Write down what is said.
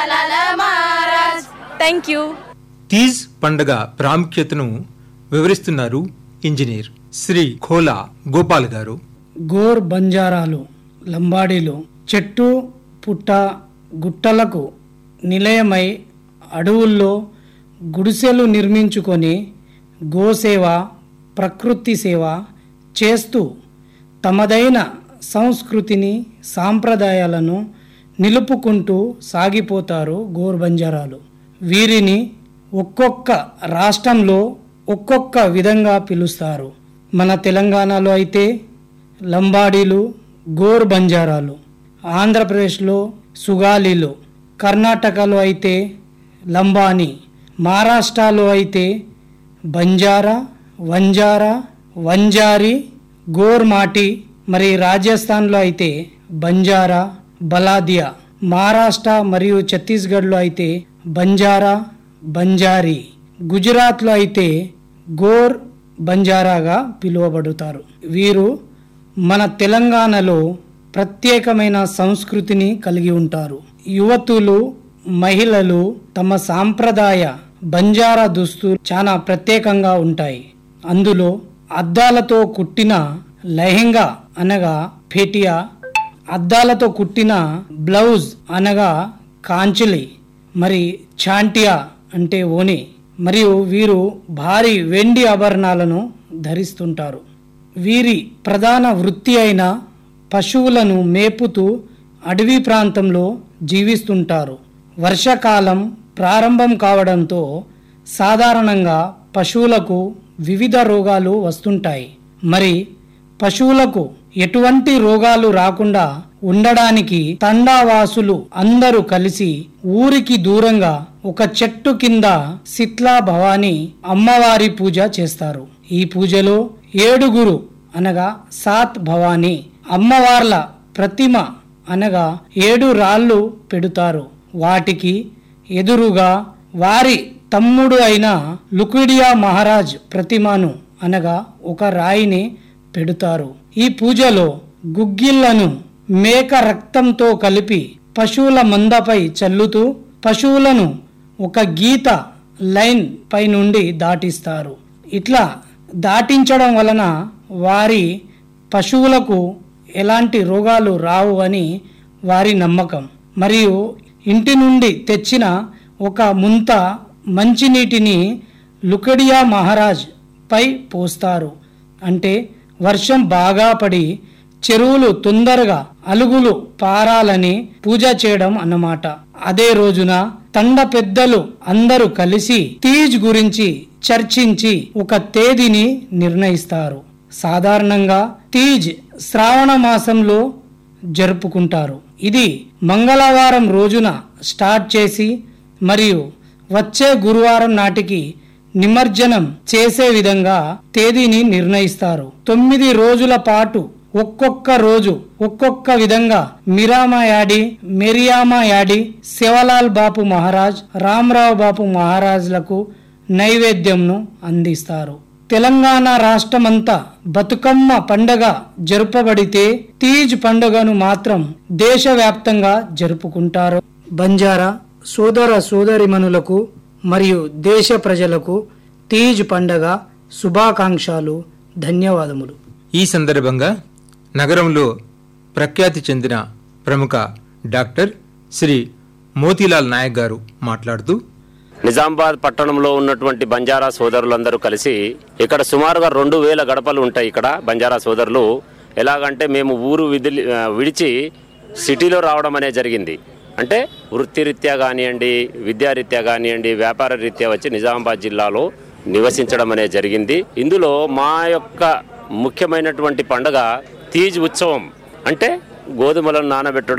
thank you Teej పండగ ప్రాముఖ్యతను వివరిస్తున్నారు ఇంజనీర్ శ్రీ ఖోలా గోపాల్ గారు గోర్ బంజారాలు లంబాడీలు చెట్టు పుట్ట గుట్టలకు నిలయమై అడవుల్లో గుడిసెలు నిర్మించుకొని గోసేవ ప్రకృతి సేవ చేస్తూ తమదైన సంస్కృతిని సాంప్రదాయాలను నిలుపుకుంటూ సాగిపోతారు గోర్ బంజారాలు వీరిని ఒక్కొక్క రాష్ట్రంలో ఒక్కొక్క విధంగా పిలుస్తారు మన తెలంగాణలో అయితే లంబాడీలు గోర్ బంజారాలు ఆంధ్రప్రదేశ్లో సుగాలీలు కర్ణాటకలో అయితే లంబాని మహారాష్ట్రలో అయితే బంజారా వంజారా వంజారి గోర్మాటి మరి రాజస్థాన్లో అయితే బంజారా బలాదియా మహారాష్ట్ర మరియు ఛత్తీస్గఢ్లో అయితే బంజారా బంజారీ గుజరాత్లో అయితే గోర్ బంజారాగా పిలువబడుతారు వీరు మన తెలంగాణలో ప్రత్యేకమైన సంస్కృతిని కలిగి ఉంటారు యువతులు మహిళలు తమ సాంప్రదాయ బంజారా దుస్తులు చాలా ప్రత్యేకంగా ఉంటాయి అందులో అద్దాలతో కుట్టిన లెహెంగా అనగా ఫేటియా అద్దాలతో కుట్టిన బ్లౌజ్ అనగా కాంచిలి మరి చాంటియా అంటే ఓని మరియు వీరు భారీ వెండి ఆభరణాలను ధరిస్తుంటారు వీరి ప్రధాన వృత్తి అయిన పశువులను మేపుతూ అడవి ప్రాంతంలో జీవిస్తుంటారు వర్షాకాలం ప్రారంభం కావడంతో సాధారణంగా పశువులకు వివిధ రోగాలు వస్తుంటాయి మరి పశువులకు ఎటువంటి రోగాలు రాకుండా ఉండడానికి తండావాసులు అందరూ కలిసి ఊరికి దూరంగా ఒక చెట్టు కింద సిత్లా భవాని అమ్మవారి పూజ చేస్తారు ఈ పూజలో ఏడుగురు అనగా సాత్ భవాని అమ్మవార్ల ప్రతిమ అనగా ఏడు రాళ్ళు పెడుతారు వాటికి ఎదురుగా వారి తమ్ముడు అయిన లుకిడియా మహారాజ్ ప్రతిమను అనగా ఒక రాయిని పెడుతారు ఈ పూజలో గుగ్గిళ్లను మేక రక్తంతో కలిపి పశువుల మందపై చల్లుతూ పశువులను ఒక గీత లైన్ పై నుండి దాటిస్తారు ఇట్లా దాటించడం వలన వారి పశువులకు ఎలాంటి రోగాలు రావు అని వారి నమ్మకం మరియు ఇంటి నుండి తెచ్చిన ఒక ముంత మంచినీటిని లుకడియా మహారాజ్ పై పోస్తారు అంటే వర్షం బాగా పడి చెరువులు తొందరగా అలుగులు పారాలని పూజ చేయడం అన్నమాట అదే రోజున తండ పెద్దలు అందరూ కలిసి తీజ్ గురించి చర్చించి ఒక తేదీని నిర్ణయిస్తారు సాధారణంగా తీజ్ శ్రావణ మాసంలో జరుపుకుంటారు ఇది మంగళవారం రోజున స్టార్ట్ చేసి మరియు వచ్చే గురువారం నాటికి నిమజ్జనం చేసే విధంగా తేదీని నిర్ణయిస్తారు తొమ్మిది రోజుల పాటు ఒక్కొక్క రోజు ఒక్కొక్క విధంగా మిరామా యాడి మెరియామా యాడి శివలాల్ బాపు మహారాజ్ రామరావు బాపు మహారాజ్లకు నైవేద్యంను అందిస్తారు తెలంగాణ రాష్ట్రమంతా బతుకమ్మ పండగ జరుపబడితే తీజ్ పండుగను మాత్రం దేశవ్యాప్తంగా జరుపుకుంటారు బంజారా సోదర సోదరిమణులకు మరియు దేశ ప్రజలకు తీజ్ పండగ శుభాకాంక్షలు ధన్యవాదములు ఈ సందర్భంగా నగరంలో ప్రఖ్యాతి చెందిన ప్రముఖ డాక్టర్ శ్రీ మోతీలాల్ నాయక్ గారు మాట్లాడుతూ నిజామాబాద్ పట్టణంలో ఉన్నటువంటి బంజారా సోదరులందరూ కలిసి ఇక్కడ సుమారుగా రెండు వేల గడపలు ఉంటాయి ఇక్కడ బంజారా సోదరులు ఎలాగంటే మేము ఊరు విదిలి ఆ, విడిచి సిటీలో రావడం అనేది జరిగింది అంటే వృత్తిరీత్యా కానివ్వండి విద్యారీత్యా కానివ్వండి వ్యాపార రీత్యా వచ్చి నిజామాబాద్ జిల్లాలో నివసించడం అనేది జరిగింది ఇందులో మా యొక్క ముఖ్యమైనటువంటి పండుగ తీజ్ ఉత్సవం అంటే గోధుమలను నానబెట్టడం